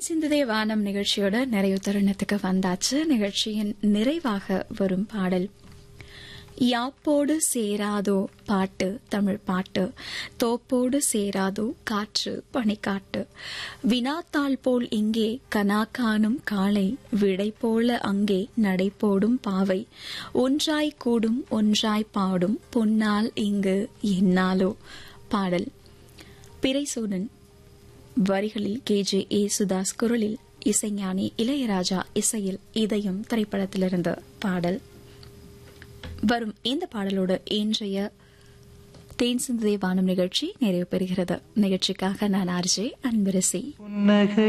தேன் சிந்துதே வானம் நிகழ்ச்சியோட நிறைவு தருணத்துக்கு வந்தாச்சு நிகழ்ச்சியின் நிறைவாக வரும் பாடல் யாப்போடு சேராதோ பாட்டு தமிழ் பாட்டு தோப்போடு சேராதோ காற்று பனிக்காட்டு வினாத்தாள் போல் இங்கே கனா காணும் காலை விடை போல அங்கே நடைபோடும் பாவை ஒன்றாய் கூடும் ஒன்றாய் பாடும் பொன்னால் இங்கு என்னாலோ பாடல் பிறைசூடன் வரிகளில் கே ஜே ஏசுதாஸ் குரலில் இசைஞானி இளையராஜா இசையில் இதயம் திரைப்படத்திலிருந்து பாடல் வரும் இந்த பாடலோடு இன்றைய தேன் சிந்துதே வானம் நிகழ்ச்சி நிறைவு பெறுகிறது நிகழ்ச்சிக்காக நான் ஆர்ஜே அன்பரசி புன்னகை